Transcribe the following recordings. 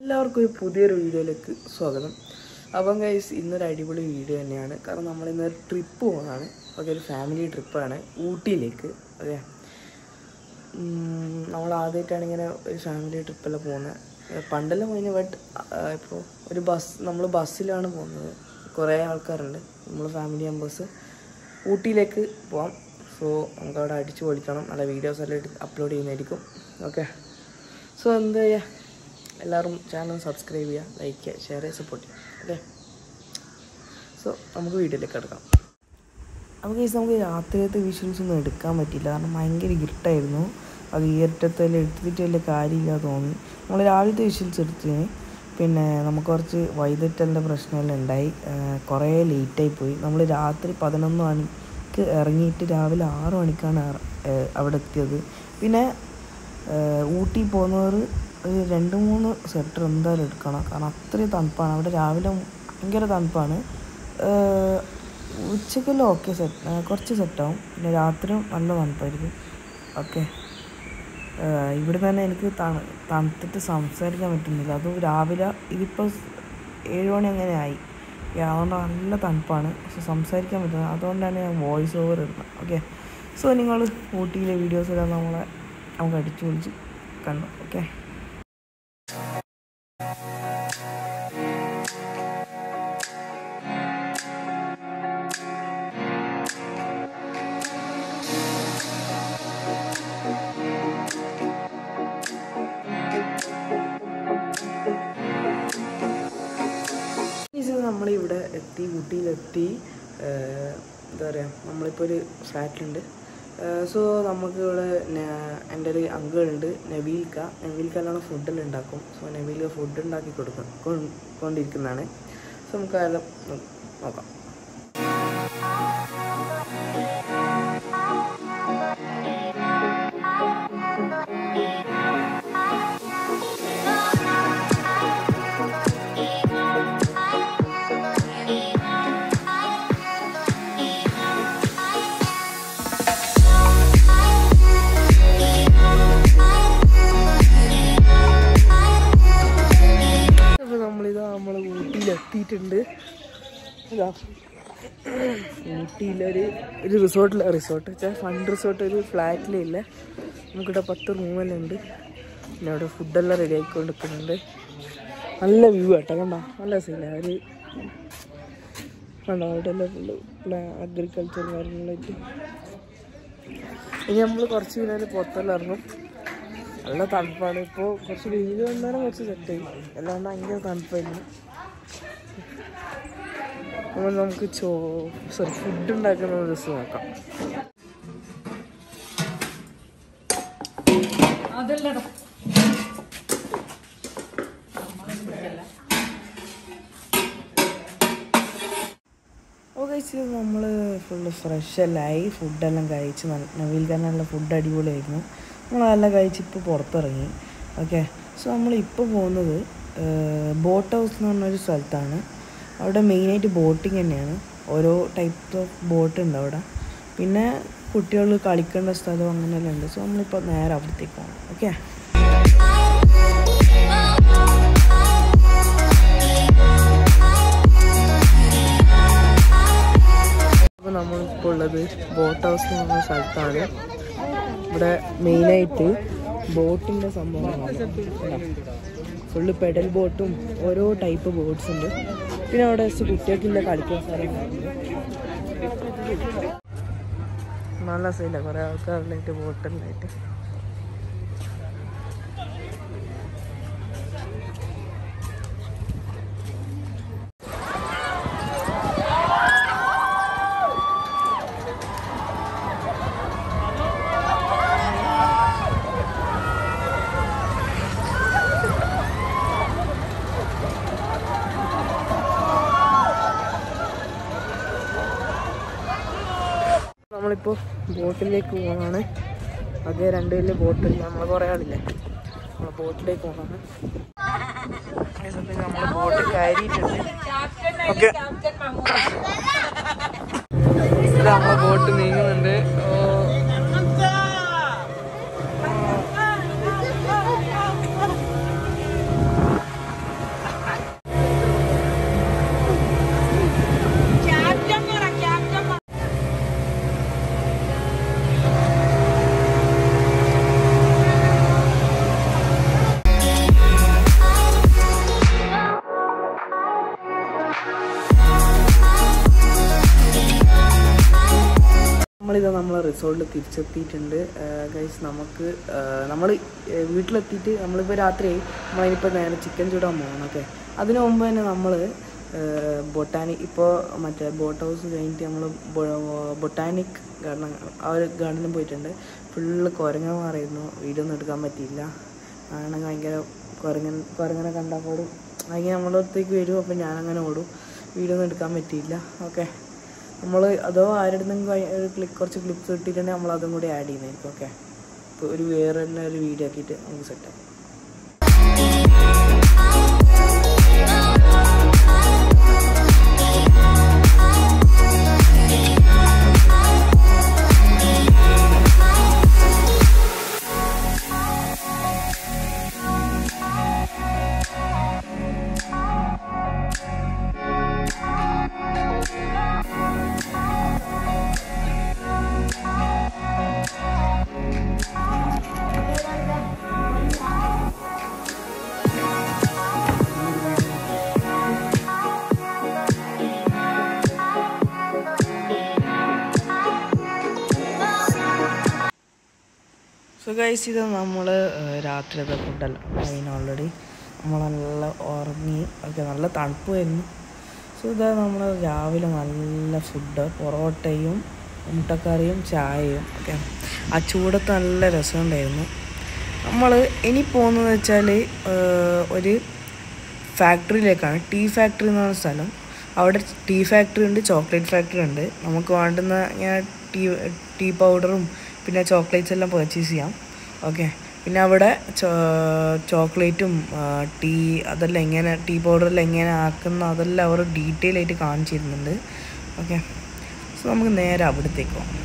എല്ലാവർക്കും ഒരു പുതിയൊരു വീഡിയോയിലേക്ക് സ്വാഗതം അപ്പം ഗൈസ് ഇന്നൊരു അടിപൊളി വീഡിയോ തന്നെയാണ് കാരണം നമ്മൾ ഇന്നൊരു ട്രിപ്പ് പോകുന്നതാണ് ഓക്കെ ഒരു ഫാമിലി ട്രിപ്പാണ് ഊട്ടിയിലേക്ക് ഓക്കെ നമ്മൾ ആദ്യമായിട്ടാണ് ഇങ്ങനെ ഒരു ഫാമിലി ട്രിപ്പെല്ലാം പോകുന്നത് ഏഹ് പണ്ടെല്ലാം പോയിന് ബട്ട് ഇപ്പോൾ ഒരു ബസ് നമ്മൾ ബസ്സിലാണ് പോകുന്നത് കുറേ ആൾക്കാരുണ്ട് നമ്മൾ ഫാമിലി മെമ്പേഴ്സ് ഊട്ടിയിലേക്ക് പോവാം സോ നമുക്ക് അവിടെ അടിച്ചു പൊളിക്കണം നല്ല വീഡിയോസ് എല്ലാം എടുത്ത് അപ്ലോഡ് ചെയ്യുന്നതായിരിക്കും ഓക്കെ സോ എന്താ ചെയ്യുക എല്ലാവരും ചാനൽ സബ്സ്ക്രൈബ് ചെയ്യുക ലൈക്ക് ചെയ്യുക ഷെയർ ചെയ്യുക സപ്പോർട്ട് ചെയ്യുക ഓക്കെ സോ നമുക്ക് വീഡിയോയിലേക്ക് എടുക്കാം അപ്പോൾ കേസ് നമുക്ക് രാത്രിയത്തെ വിഷ്വൽസ് ഒന്നും എടുക്കാൻ പറ്റില്ല കാരണം ഭയങ്കര ഇരുട്ടായിരുന്നു അത് ഈയറ്റത്തെല്ലാം എടുത്തിട്ട് വലിയ കാര്യമില്ല തോന്നി നമ്മൾ രാവിലത്തെ വിഷ്വൽസ് എടുത്തിന് പിന്നെ നമുക്ക് കുറച്ച് വൈകിട്ടെല്ലാം പ്രശ്നമെല്ലാം ഉണ്ടായി ഏഹ് കുറേ ലേറ്റായി പോയി നമ്മൾ രാത്രി പതിനൊന്ന് മണിക്ക് ഇറങ്ങിയിട്ട് രാവിലെ ആറ് മണിക്കാണ് ഇറ- ഏഹ് അവിടെ എത്തിയത് പിന്നെ ഏഹ് ഊട്ടി പോകുന്നവർ ഒരു രണ്ട് മൂന്ന് സ്വെറ്റർ എന്തായാലും എടുക്കണം കാരണം അത്രയും തണുപ്പാണ് അവിടെ രാവിലെ ഭയങ്കര തണുപ്പാണ് ഏഹ് ഉച്ചക്കെല്ലാം ഓക്കെ സെറ്റ് കുറച്ച് സെറ്റാവും പിന്നെ രാത്രിയും നല്ല തണുപ്പായിരിക്കും ഓക്കെ ഇവിടെ തന്നെ എനിക്ക് തണു തണുത്തിട്ട് സംസാരിക്കാൻ പറ്റുന്നില്ല അതും രാവിലെ ഇതിപ്പോൾ ഏഴ് മണി അങ്ങനെ ആയി Yeah, അതുകൊണ്ട് നല്ല തണുപ്പാണ് പക്ഷെ സംസാരിക്കാൻ പറ്റുന്നത് അതുകൊണ്ടാണ് ഞാൻ വോയിസ് ഓവർ ഇടുന്നത് ഓക്കെ സോ നിങ്ങൾ ഊട്ടിയിലെ വീഡിയോസെല്ലാം നമ്മളെ നമുക്ക് അടിച്ചു പൊളിച്ച് കണ്ടു ഓക്കെ ഇത് നമ്മളിവിടെ എത്തി ഊട്ടിയിലെത്തി ഏഹ് എന്താ പറയുക നമ്മളിപ്പോൾ ഒരു ഫ്ലാറ്റിലുണ്ട് സോ നമുക്ക് ഇവിടെ ന- എൻ്റെ ഒരു അങ്കിളുണ്ട് നബീൽക്ക നബീൽക്കല്ലാണ് ഫുഡെല്ലാം ഉണ്ടാക്കും സോ നബീൽ ഫുഡ് ഉണ്ടാക്കി കൊടുക്കും കൊ- കൊണ്ടിരിക്കുന്നതാണ് സോ നമുക്ക് അതെല്ലാം നോ- നോക്കാം അപ്പോൾ നമ്മളിതാ നമ്മൾ ഊട്ടിയിലെത്തിയിട്ടുണ്ട് ഇതാ ഊട്ടിയിലൊരു ഒരു റിസോർട്ടിൽ റിസോർട്ട് വെച്ചാൽ ഫണ്ട് റിസോർട്ട് ഒരു ഫ്ലാറ്റിലില്ല നമുക്കിവിടെ പത്ത് റൂമെല്ലാം ഉണ്ട് പിന്നെ അവിടെ ഫുഡെല്ലാം റെഡി ആയിക്കൊണ്ട് നിൽക്കുന്നുണ്ട് നല്ല വ്യൂ കേട്ടോ കണ്ടോ നല്ല രസമില്ല ഒരു കണ്ടോ അവിടെ എല്ലാം ഫുള്ള് അഗ്രികൾച്ചർ കാര്യങ്ങളായിട്ട് ഇനി നമ്മൾ കുറച്ച് കഴിഞ്ഞാൽ പുറത്തെല്ലാം ഇറങ്ങും നല്ല തണുപ്പാണ് ഇപ്പോൾ കുറച്ച് വെയിൽ വന്നാലും കുറച്ച് സെറ്റായി അല്ലാണ്ട് ഭയങ്കര തണുപ്പായിരുന്നു അപ്പോൾ നമുക്ക് ചോ സോറി ഫുഡ് ഉണ്ടാക്കുന്ന ഒരു ദിവസം നോക്കാം ഓ കഴിച്ച് നമ്മൾ ഫുള്ള് ഫ്രഷെല്ലായി ഫുഡെല്ലാം കഴിച്ച് നല്ല നവീൽ ഖാനുള്ള ഫുഡ് അടിപൊളിയായിരുന്നു നമ്മളതെല്ലാം കഴിച്ച് ഇപ്പോൾ പുറത്തിറങ്ങി ഓക്കെ സോ നമ്മളിപ്പോൾ പോകുന്നത് ബോട്ട് ഹൗസ് എന്ന് പറഞ്ഞൊരു സ്ഥലത്താണ് അവിടെ മെയിനായിട്ട് ബോട്ടിങ് തന്നെയാണ് ഓരോ ടൈപ്പ് ഓഫ് ബോട്ട് ഉണ്ട് അവിടെ പിന്നെ കുട്ടികൾ കളിക്കേണ്ട സ്ഥലം അങ്ങനെയെല്ലാം ഉണ്ട് സോ നമ്മളിപ്പോൾ നേരെ അവിടത്തേക്ക് പോകണം ഓക്കെ അപ്പോൾ നമ്മളിപ്പോൾ ഉള്ളത് ബോട്ട് ഹൗസ് എന്ന് പറഞ്ഞ സ്ഥലത്താണ് ഇവിടെ മെയിനായിട്ട് ബോട്ടിൻ്റെ സംഭവങ്ങളാണ് ഫുള്ള് പെഡൽ ബോട്ടും ഓരോ ടൈപ്പ് ബോട്ട്സ് ഉണ്ട് പിന്നെ അവിടെ ജസ്റ്റ് കുട്ടികൾക്കില്ല കളിക്കാൻ സ്ഥലങ്ങളുണ്ട് നല്ല സൈല കുറേ ആൾക്കാരിലായിട്ട് ബോട്ടെല്ലായിട്ട് നമ്മളിപ്പോൾ ബോട്ടിലേക്ക് പോകണമാണ് അതേ രണ്ട് വലിയ ബോട്ടിൽ നമ്മൾ കുറേ ആളില്ലേ നമ്മൾ ബോട്ടിലേക്ക് പോകണം നമ്മൾ ബോട്ട് കയറിയിട്ടുണ്ട് ഓക്കെ നമ്മളെ ബോട്ട് നീങ്ങുന്നുണ്ട് ഓ ഇത് നമ്മൾ റിസോർട്ടിൽ തിരിച്ചെത്തിയിട്ടുണ്ട് ഗൈസ് നമുക്ക് നമ്മൾ വീട്ടിലെത്തിയിട്ട് നമ്മളിപ്പോൾ രാത്രി നമ്മളിപ്പോൾ നേരെ ചിക്കൻ ചൂടാൻ പോകണം ഓക്കെ അതിനു മുമ്പ് തന്നെ നമ്മൾ ബൊട്ടാനിക് ഇപ്പോൾ മറ്റേ ബോട്ട് ഹൗസ് കഴിഞ്ഞിട്ട് നമ്മൾ ബൊട്ടാനിക് ഗാർഡൻ ആ ഒരു ഗാർഡനിൽ പോയിട്ടുണ്ട് ഫുള്ള് കുരങ്ങന്മാരായിരുന്നു വീഡിയോ ഒന്നും എടുക്കാൻ പറ്റിയില്ല ആണെങ്കിൽ ഭയങ്കര കുരങ്ങൻ കുരങ്ങനെ കണ്ടപ്പോൾ അങ്ങനെ നമ്മുടെ അടുത്തേക്ക് വരും അപ്പോൾ ഞാനങ്ങനെ ഓടും വീഡിയോ ഒന്നും എടുക്കാൻ പറ്റിയില്ല ഓക്കെ നമ്മൾ അതോ ആരുടെ ഒരു ക്ലിക്ക് കുറച്ച് ക്ലിപ്സ് കിട്ടിയിട്ടുണ്ടെങ്കിൽ നമ്മൾ അതും കൂടി ആഡ് ചെയ്യുന്നതായിരിക്കും ഓക്കെ ഇപ്പോൾ ഒരു വേറെ തന്നെ ഒരു വീഡിയോ ആക്കിയിട്ട് നമുക്ക് സെറ്റാക്കാം സോ ഗൈസ് ഇത് നമ്മൾ രാത്രിയത്തെ ഫുഡല്ല കഴിഞ്ഞ ഓൾറെഡി നമ്മൾ നല്ല ഉറങ്ങി ഒക്കെ നല്ല തണുപ്പായിരുന്നു സോ ഇതാ നമ്മൾ രാവിലെ നല്ല ഫുഡ് പൊറോട്ടയും മുട്ടക്കറിയും ചായയും ഒക്കെ ആ ചൂടത്ത് നല്ല രസമുണ്ടായിരുന്നു നമ്മൾ ഇനി പോകുന്നത് വെച്ചാൽ ഒരു ഫാക്ടറിയിലേക്കാണ് ടീ ഫാക്ടറി എന്ന് പറഞ്ഞ സ്ഥലം അവിടെ ടീ ഫാക്ടറി ഉണ്ട് ചോക്ലേറ്റ് ഫാക്ടറി ഉണ്ട് നമുക്ക് വേണ്ടുന്ന ഇങ്ങനെ ടീ ടീ പൗഡറും പിന്നെ ചോക്ലേറ്റ്സ് എല്ലാം പർച്ചേസ് ചെയ്യാം ഓക്കെ പിന്നെ അവിടെ ചോക്ലേറ്റും ടീ അതെല്ലാം എങ്ങനെ ടീ പൗഡറെല്ലാം എങ്ങനെ ആക്കുന്ന അതെല്ലാം അവർ ഡീറ്റെയിൽ ആയിട്ട് കാണിച്ചിരുന്നുണ്ട് ഓക്കെ സോ നമുക്ക് നേരെ അവിടത്തേക്ക് പോകാം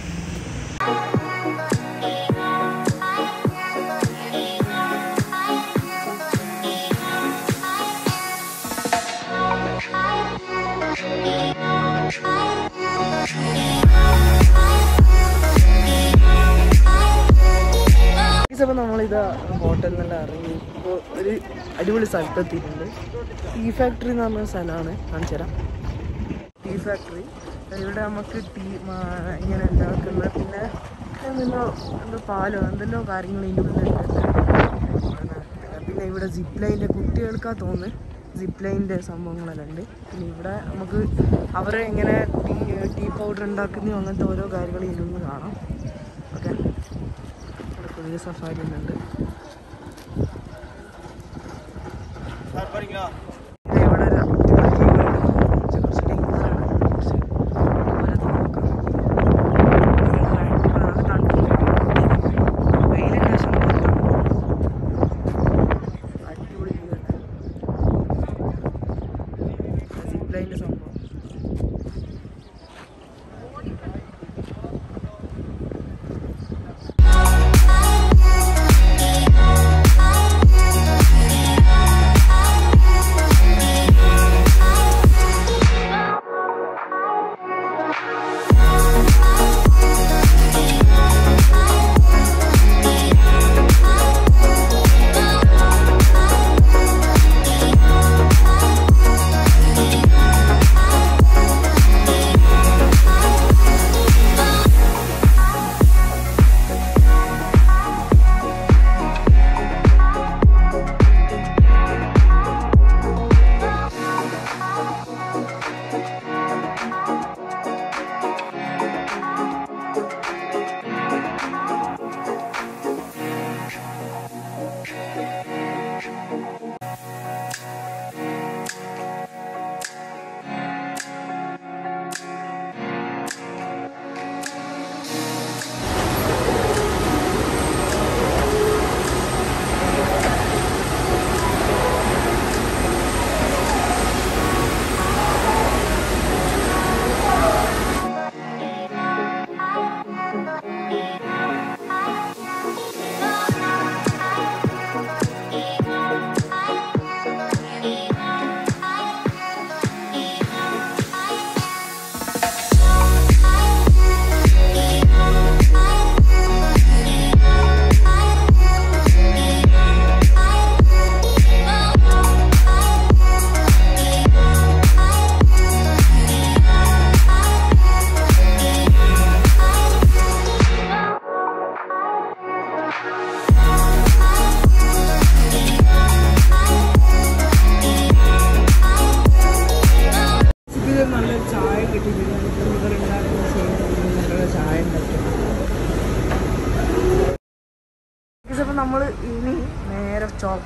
അപ്പോൾ നമ്മളിത് ഹോട്ടലിൽ നിന്നെല്ലാം ഇറങ്ങി ഇപ്പോൾ ഒരു അടിപൊളി സ്ഥലത്ത് എത്തിയിട്ടുണ്ട് ടീ ഫാക്ടറി എന്ന് പറഞ്ഞ സ്ഥലമാണ് കാണിച്ചു തരാം ടീ ഫാക്ടറി ഇവിടെ നമുക്ക് ടീ മാ- ഇങ്ങനെ ഉണ്ടാക്കുന്ന പിന്നെ എന്തെല്ലോ എന്തോ പാലോ എന്തെല്ലോ കാര്യങ്ങൾ ഇതിൻ്റെ ഉള്ളിലുണ്ട് പിന്നെ ഇവിടെ സിപ്പ് ലൈൻ്റെ കുട്ടികൾക്കാ തോന്നുന്നു സിപ്പ് ലൈൻ്റെ സംഭവങ്ങളെല്ലാം ഉണ്ട് പിന്നെ ഇവിടെ നമുക്ക് അവർ എങ്ങനെ ടീ ടീ പൗഡർ ഉണ്ടാക്കുന്നോ അങ്ങനത്തെ ഓരോ കാര്യങ്ങൾ ഇതിനൊന്ന് കാണാം ഓക്കെ ഇവിടെ കുതിര സഫാരി ഉണ്ട് ഇത് ഇവിടെ ഒരു കുറച്ച് കുറച്ച് danger ആണ്. കുറച്ച് ദൂരത്ത് നോക്കാം. ഇവിടെ നല്ല തണുപ്പുണ്ട്. വെയിലിൻ്റെ വശം നല്ല തണുപ്പാണ്. അടിപൊളി view ആണ്. zip line ന്റെ സംഭവം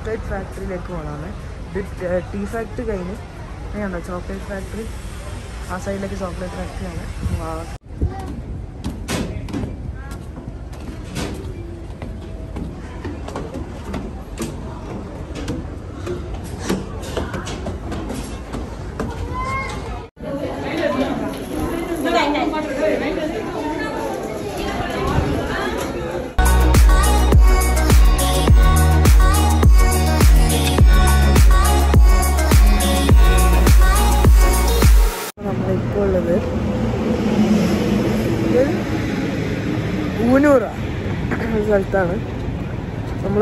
ചോക്ലേറ്റ് ഫാക്ടറിയിലേക്ക് പോകണമെന്ന് ഇത് ടീ ഫാക്ടറി കഴിഞ്ഞ് ഇനിയുണ്ടോ ചോക്ലേറ്റ് ഫാക്ടറി ആ സൈഡിലേക്ക് ചോക്ലേറ്റ് ഫാക്ടറിയാണ് വാ നമ്മളിപ്പോൾ ഉള്ളത് ഇത് ഊനൂറ ഒരു സ്ഥലത്താണ് നമ്മൾ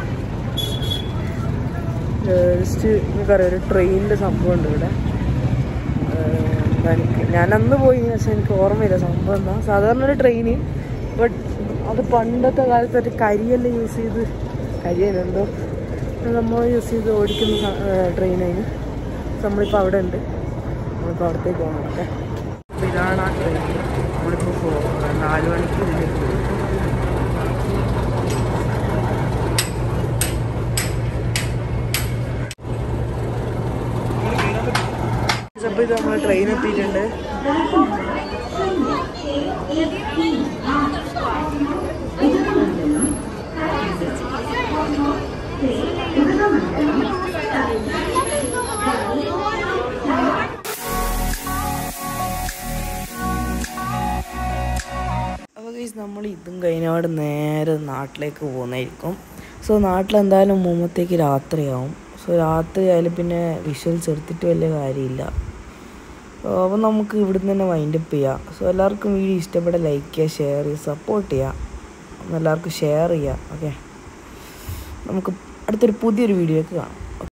ജസ്റ്റ് നിങ്ങൾക്കറിയാം ഒരു ട്രെയിനിൻ്റെ സംഭവം ഉണ്ട് ഇവിടെ ഏഹ് എന്താ എനിക്ക് ഞാൻ അന്ന് പോയി പക്ഷെ എനിക്ക് ഓർമ്മയില്ല സംഭവം എന്താ സാധാരണ ഒരു ട്രെയിന് ബട്ട് അത് പണ്ടത്തെ കാലത്ത് ഒരു കരിയെല്ലാം യൂസ് ചെയ്ത് കരിയനെന്തോ നമ്മൾ യൂസ് ചെയ്ത് ഓടിക്കുന്ന ട്രെയിനാണ് നമ്മളിപ്പോൾ അവിടെ ഉണ്ട് നമ്മളിപ്പോൾ അവിടത്തേക്ക് പോകണം ഓക്കെ അപ്പോൾ ഇതാണ് ആ ട്രെയിൻ നമ്മളിപ്പോൾ പോകും നാല് മണിക്ക് ഇതിലേക്ക് പോകും അപ്പോൾ ഇത് നമ്മൾ ട്രെയിൻ എത്തിയിട്ടുണ്ട് അപ്പോൾ ഗൈസ് നമ്മൾ ഇതും കഴിഞ്ഞപാട് നേരെ നാട്ടിലേക്ക് പോകുന്നതായിരിക്കും സോ നാട്ടിലെന്തായാലും മുമ്പത്തേക്ക് രാത്രിയാവും സോ രാത്രി ആയാലും പിന്നെ വിഷ്വൽസ് എടുത്തിട്ട് വലിയ കാര്യമില്ല അപ്പോൾ നമുക്ക് ഇവിടുന്ന് തന്നെ വൈൻഡപ്പ് ചെയ്യാം സോ എല്ലാവർക്കും വീഡിയോ ഇഷ്ടപ്പെട്ട ലൈക്ക് ചെയ്യുക ഷെയർ ചെയ്യുക സപ്പോർട്ട് ചെയ്യുക ഒന്ന് എല്ലാവർക്കും ഷെയർ ചെയ്യുക ഓക്കെ നമുക്ക് അടുത്തൊരു പുതിയൊരു വീഡിയോയ്ക്ക് കാണാം